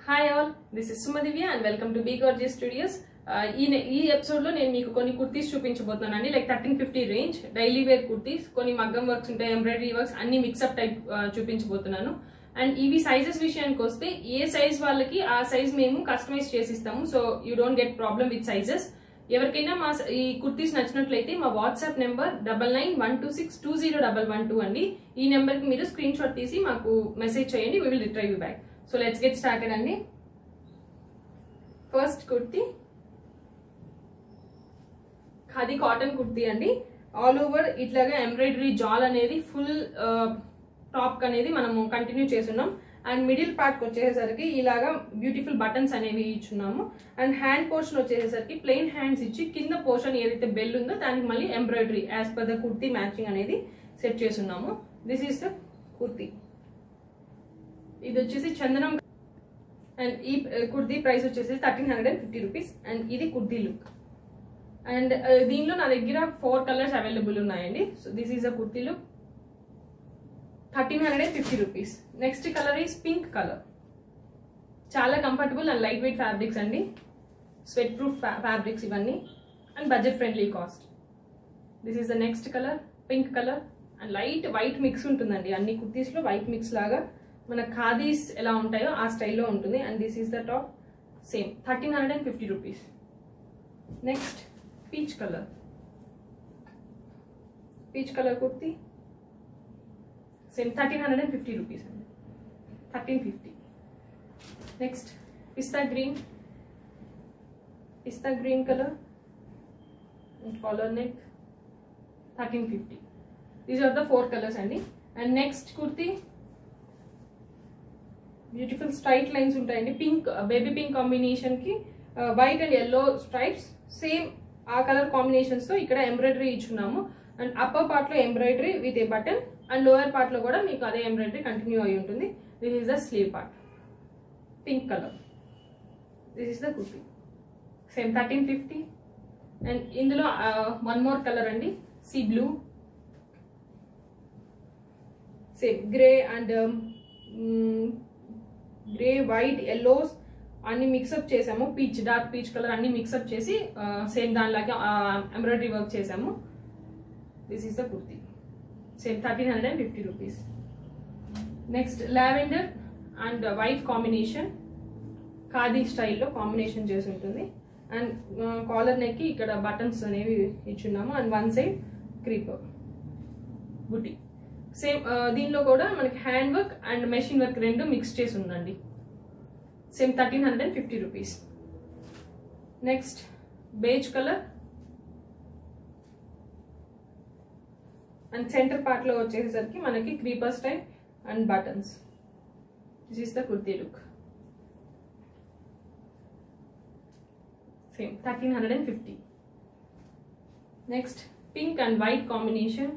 hi all this is Sumadivya and welcome to be gorgeous studios ఈ ne- ఈ episode లో నేను మీకు కొన్ని కుర్తీస్ చూపించబోతున్నానండి like thirteen fifty range daily wear kurtis కొన్ని మగ్గం వర్క్స్ ఉంటాయి ఎంబ్రాయిడరీ వర్క్స్ అన్ని మిక్సప్ టైప్ చూపించబోతున్నాను అండ్ ఇవి సైజెస్ విషయానికి వస్తే ఏ సైజ్ వాళ్ళకి ఆ సైజ్ మేము కస్టమైజ్ చేసిస్తాము so you don't get problem with sizes ఎవరికైనా మా స- ఈ కుర్తీస్ నచ్చినట్లయితే మా WhatsApp number double nine one two six two zero double one two అండి ఈ నెంబర్ కి మీరు స్క్రీన్ షాట్ తీసి మాకు మెసేజ్ చేయండి we will retrieve you back so let's get started అండి ఫస్ట్ కుర్తీ ఖాదీ కాటన్ కుర్తీ అండి ఆల్ ఓవర్ ఇట్లాగా ఎంబ్రాయిడరీ జాల్ అనేది ఫుల్ టాప్ అనేది మనము కంటిన్యూ చేస్తున్నాం అండ్ మిడిల్ పార్ట్ వచ్చేసరికి ఇలాగా బ్యూటిఫుల్ బటన్స్ అనేవి ఇచ్చున్నాము అండ్ హ్యాండ్ పోర్షన్ వచ్చేసరికి ప్లెయిన్ హ్యాండ్స్ ఇచ్చి కింద పోర్షన్ ఏదైతే బెల్ ఉందో దానికి మళ్ళీ embroidery as per the kurti matching అనేది సెట్ చేస్తున్నాము దిస్ ఈస్ ద కుర్తీ ఇది వచ్చేసి చందనం అండ్ ఈ కుర్తీ ప్రైస్ వచ్చేసి thirteen hundred and fifty rupees and ఇది కుర్తీ లుక్ అండ్ దీనిలో నా దగ్గర ఫోర్ కలర్స్ అవైలబుల్ ఉన్నాయండి so this is a kurti look thirteen hundred and fifty rupees next colour is pink colour చాలా comfortable and lightweight fabrics అండి sweat proof fabrics ఇవన్నీ and budget friendly cost this is the next colour pink colour and light white mix ఉంటుందండి అన్ని కుర్తీస్లో white mix లాగా మన ఖాదీస్ ఎలా ఉంటాయో ఆ స్టైల్లో ఉంటుంది and this is the top same thirteen hundred and fifty rupees next peach colour peach colour kurti same thirteen hundred and fifty rupees అండి thirteen fifty next pista green pista green colour collar neck thirteen fifty these are the four colours అండి and next kurti beautiful straight lines ఉంటాయండి pink baby pink combination కి white and yellow stripes same ఆ colour combinations తో ఇక్కడ embroidery ఇచ్చున్నాము and upper part లో embroidery with a button and lower part లో కూడా మీకు అదే ఎంబ్రాయిడరీ కంటిన్యూ అయి ఉంటుంది this is the sleeve part pink colour this is the kurti same thirteen fifty and ఇందులో వన్ మోర్ కలర్ అండి sea blue same grey and grey white yellows అన్ని mix up చేసాము పీచ్ డార్క్ పీచ్ కలర్ అన్ని mix up చేసి same దానిలాగా embroidery work చేసాము this is the kurti same thirteen hundred and fifty rupees next lavender and white combination khadi స్టైల్లో combination చేసి ఉంటుంది and caller నెక్కి ఇక్కడ బటన్స్ అనేవి ఇచ్చున్నాము and one side creeper buti same దీనిలో కూడా మనకి hand work and machine work రెండు మిక్స్ చేసి ఉందండి same thirteen hundred and fifty rupees next beige colour and centre part లో వచ్చేసరికి మనకి creeper style and buttons this is the kurti look same thirteen hundred and fifty next pink and white combination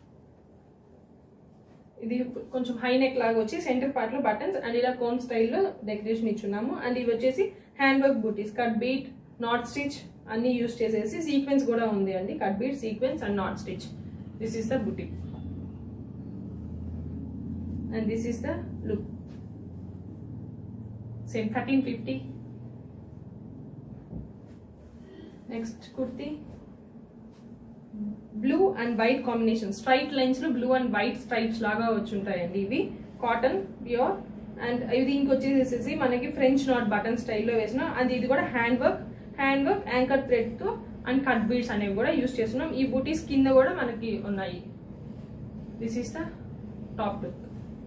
ఇది కొంచెం high neck లాగా వచ్చి centre part లో buttons and ఇలా cone స్టైల్లో డెకరేషన్ ఇచ్చున్నాము అండ్ ఇవి వచ్చేసి hand work butis cut bead knot stitch అన్ని యూస్ చేసేసి సీక్వెన్స్ కూడా ఉంది అండి cut bead sequence and knot stitch this is the buti and this is the look same thirteen fifty next kurti blue and white combination straight lines లో blue and white stripes లాగా వచ్చి ఉంటాయండి ఇవి కాటన్ ప్యూర్ అండ్ ఇది ఇంకొచ్చేసేసి మనకి French knot button స్టైల్లో వేసిన and ఇది కూడా hand work hand work anchor thread తో అండ్ కట్ బీడ్స్ అనేవి కూడా యూస్ చేస్తున్నాం ఈ బూటీస్ కింద కూడా మనకి ఉన్నాయి this is the top look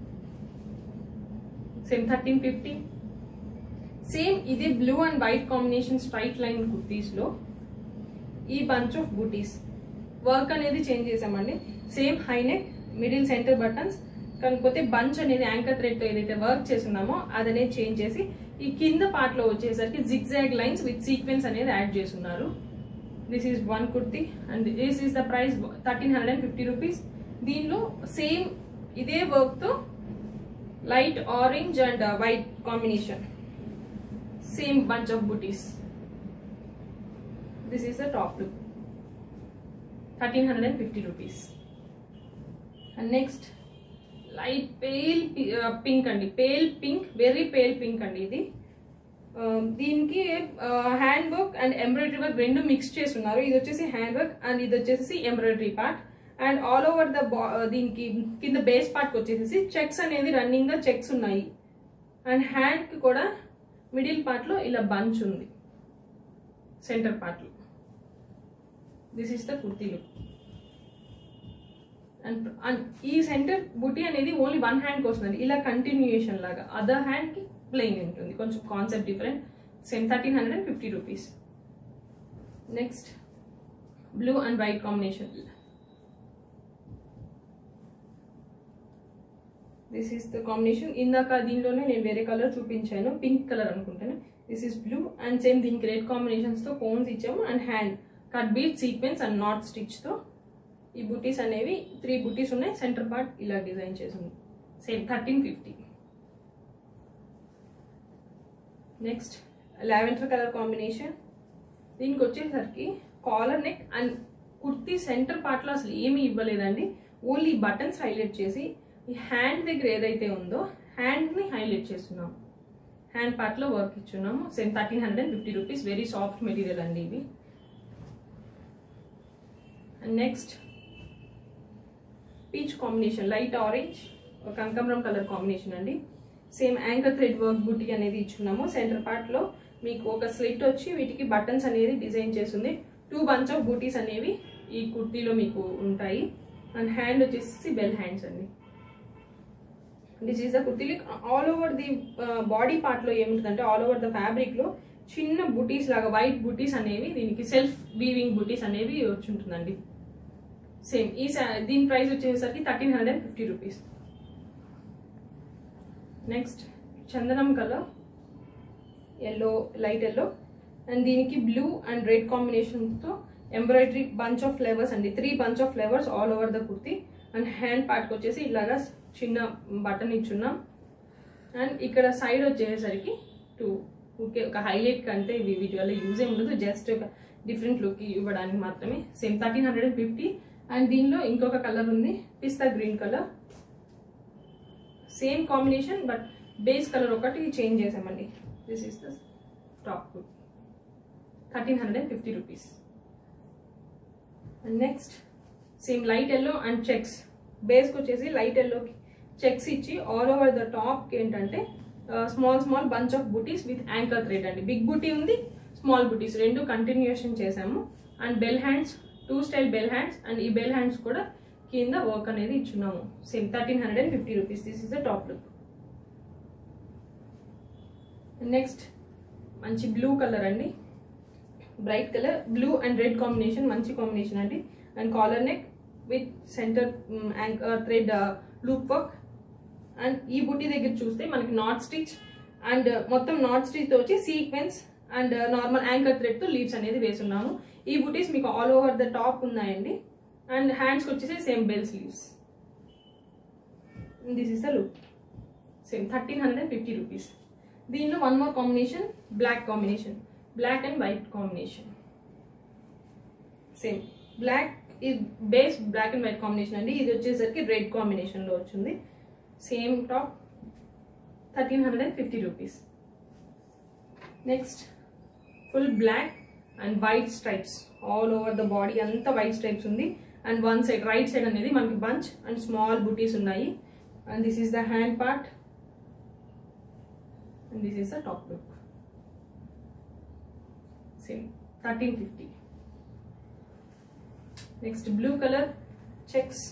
same thirteen fifty same ఇది blue and white combination straight line kurtis లో ఈ బంచ్ ఆఫ్ బూటీస్ వర్క్ అనేది చేంజ్ చేసామండి same high neck middle centre buttons కాకపోతే బంచ్ అనేది యాంకర్ థ్రెడ్ తో ఏదైతే వర్క్ చేస్తున్నామో అది అనేది చేంజ్ చేసి ఈ కింద పార్ట్ లో వచ్చేసరికి జిగ్జాగ్ లైన్స్ విత్ సీక్వెన్స్ అనేది యాడ్ చేస్తున్నారు this is one kurti and this is the price thirteen hundred and fifty rupees దీనిలో సేమ్ ఇదే వర్క్ తో light orange and white combination same bunch of butis this is the top look thirteen hundred and fifty rupees and next light pale pink అండి pale pink very pale pink అండి ఇది దీనికి hand work and embroidery work రెండు mix చేస్తున్నారు ఇది వచ్చేసి hand work and ఇది వచ్చేసి embroidery part and all over the దీనికి కింద బేస్ పార్ట్ వచ్చేసి చెక్స్ అనేది రన్నింగ్ గా చెక్స్ ఉన్నాయి అండ్ హ్యాండ్ కి కూడా మిడిల్ పార్ట్ లో ఇలా బంచ్ ఉంది సెంటర్ పార్ట్ లో this is the kurti look and and ఈ సెంటర్ బుటీ అనేది ఓన్లీ వన్ హ్యాండ్కి వస్తుంది ఇలా కంటిన్యూయేషన్ లాగా అదర్ హ్యాండ్కి ప్లెయిన్ ఉంటుంది కొంచెం concept different same thirteen hundred and fifty rupees next blue and white combination this is the combination ఇందాక దీనిలోనే నేను వేరే కలర్ చూపించాను పింక్ కలర్ అనుకుంటాను this is blue and same దీనికి రెడ్ కాంబినేషన్స్తో కోన్స్ ఇచ్చాము and hand cut bead sequence and knot స్టిచ్తో ఈ బుటీస్ అనేవి త్రీ బుటీస్ ఉన్నాయి సెంటర్ పార్ట్ ఇలా డిజైన్ చేసింది same thirteen fifty next lavender colour combination దీనికి వచ్చేసరికి collar neck and kurti centre పార్ట్లో అసలు ఏమీ ఇవ్వలేదండి ఓన్లీ బటన్స్ హైలైట్ చేసి ఈ హ్యాండ్ దగ్గర ఏదైతే ఉందో హ్యాండ్ని హైలైట్ చేస్తున్నాం హ్యాండ్ పార్ట్లో వర్క్ ఇచ్చున్నాము same thirteen hundred and fifty rupees very soft material అండి ఇవి and next peach combination light orange కంకమరం కలర్ కాంబినేషన్ అండి same anchor thread work buti అనేది ఇచ్చున్నాము సెంటర్ పార్ట్ లో మీకు ఒక స్లిట్ వచ్చి వీటికి బటన్స్ అనేది డిజైన్ చేస్తుంది టూ బంచ్ ఆఫ్ బూటీస్ అనేవి ఈ కుర్తీలో మీకు ఉంటాయి అండ్ హ్యాండ్ వచ్చేసి బెల్ హ్యాండ్స్ అండి this is the kurti all over the body part లో ఏముంటుందంటే ఆల్ ఓవర్ ద ఫ్యాబ్రిక్ లో చిన్న బుటీస్ లాగా వైట్ బుటీస్ అనేవి దీనికి సెల్ఫ్ వీవింగ్ బుటీస్ అనేవి వచ్చి ఉంటుందండి సేమ్ ఈ దీని ప్రైస్ వచ్చేసరికి thirteen hundred and fifty rupees next చందనం colour yellow light yellow and దీనికి బ్లూ అండ్ రెడ్ కాంబినేషన్తో ఎంబ్రాయిడరీ బంచ్ ఆఫ్ ఫ్లేవర్స్ అండి three bunch of flowers all over the kurti and hand పార్ట్కి వచ్చేసి ఇలాగా చిన్న బటన్ ఇచ్చున్నాం అండ్ ఇక్కడ సైడ్ వచ్చేసరికి టూ ఓకే ఒక హైలైట్ కంటే ఇవి వీటి వల్ల యూజ్ ఏమి ఉండదు జస్ట్ ఒక డిఫరెంట్ లుక్ ఇవ్వడానికి మాత్రమే same thirteen hundred and fifty and దీనిలో ఇంకొక కలర్ ఉంది పిస్తా green colour same combination but base colour ఒకటి చేంజ్ చేసామండి this is the top thirteen hundred and fifty rupees and next same light yellow and checks బేస్కి వచ్చేసి light ఎల్లోకి checks ఇచ్చి ఆల్ ఓవర్ ద టాప్కి ఏంటంటే small small bunch of butis with anchor thread అండి big buti ఉంది స్మాల్ బుటీస్ రెండు కంటిన్యూషన్ చేసాము and bell hands two style bell hands and ఈ బెల్ హ్యాండ్స్ కూడా కింద వర్క్ అనేది ఇచ్చున్నాము same thirteen hundred and fifty rupees this is the top look next మంచి బ్లూ కలర్ అండి bright colour blue and red combination మంచి combination అండి and collar neck with centre thread loop work and ఈ బుట్టి దగ్గర చూస్తే మనకి నాట్ స్టిచ్ అండ్ మొత్తం knot stitch వచ్చి sequence and normal anchor thread తో లీవ్స్ అనేది వేసున్నాము ఈ బుటీస్ మీకు ఆల్ ఓవర్ ద టాప్ ఉన్నాయండి అండ్ హ్యాండ్స్ వచ్చేసి same bell sleeves this is the look same thirteen hundred and fifty rupees దీనిలో one more combination black combination black and white combination same black ఇది base black and white combination అండి ఇది వచ్చేసరికి red కాంబినేషన్లో వచ్చింది same top thirteen hundred and fifty rupees next full black and white stripes all over the body అంతా white stripes ఉంది and one side right side అనేది మనకి బంచ్ అండ్ స్మాల్ బుటీస్ ఉన్నాయి and this is the hand part and this is the top look same thirteen fifty next blue colour checks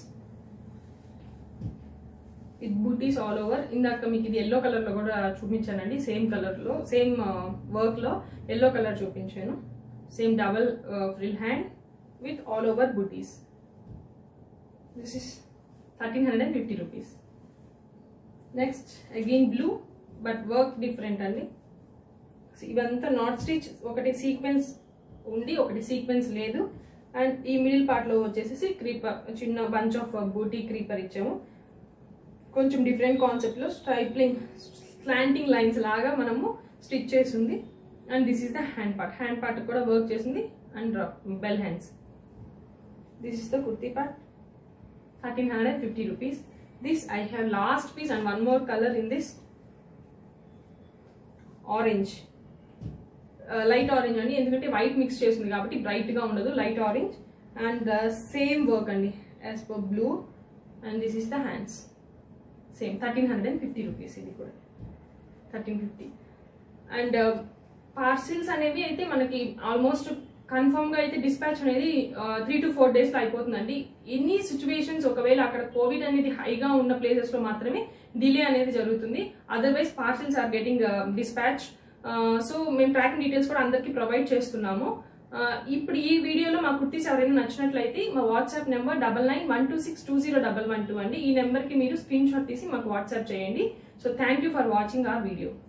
with butis all over ఇందాక మీకు ఇది yellow colour లో కూడా చూపించానండి same colour లో సేమ్ వర్క్ లో yellow colour చూపించాను same double frill hand with all over butis this is thirteen hundred and fifty rupees next again blue but work different అండి ఇవంతా నాట్ స్టిచ్ ఒకటి సీక్వెన్స్ ఉండి ఒకటి సీక్వెన్స్ లేదు అండ్ ఈ మిడిల్ పార్ట్ లో వచ్చేసి క్రీపర్ చిన్న బంచ్ ఆఫ్ బూటీ క్రీపర్ ఇచ్చాము కొంచెం డిఫరెంట్ కాన్సెప్ట్ లో స్ట్రైప్లింగ్ స్లాంటింగ్ లైన్స్ లాగా మనము స్టిచ్ చేసింది and this is the hand part hand part కూడా వర్క్ చేసింది and bell hands this is the kurti part thirteen hundred and fifty rupees this I have last piece and one more colour in this orange light orange అండి ఎందుకంటే white mix చేస్తుంది కాబట్టి bright గా ఉండదు light orange and same work అండి as per blue and this is the hands same thirteen hundred and fifty rupees ఇది కూడా thirteen fifty and parcels అనేవి అయితే మనకి ఆల్మోస్ట్ కన్ఫర్మ్ గా అయితే డిస్పాచ్ అనేది త్రీ టు ఫోర్ డేస్ లో అయిపోతుందండి ఎన్ని సిచ్యువేషన్స్ ఒకవేళ అక్కడ కోవిడ్ అనేది హైగా ఉన్న ప్లేసెస్ లో మాత్రమే డిలే అనేది జరుగుతుంది otherwise parcels are getting dispatch so మేము ట్రాకింగ్ డీటెయిల్స్ కూడా అందరికీ ప్రొవైడ్ చేస్తున్నాము ఆ, ఇప్పుడు ఈ వీడియోలో మా కుర్తీస్ ఎవరైనా నచ్చినట్లయితే మా WhatsApp number double nine one two six two zero double one two అండి ఈ నెంబర్కి మీరు స్క్రీన్ షాట్ తీసి మాకు వాట్సాప్ చేయండి so thank you for watching our video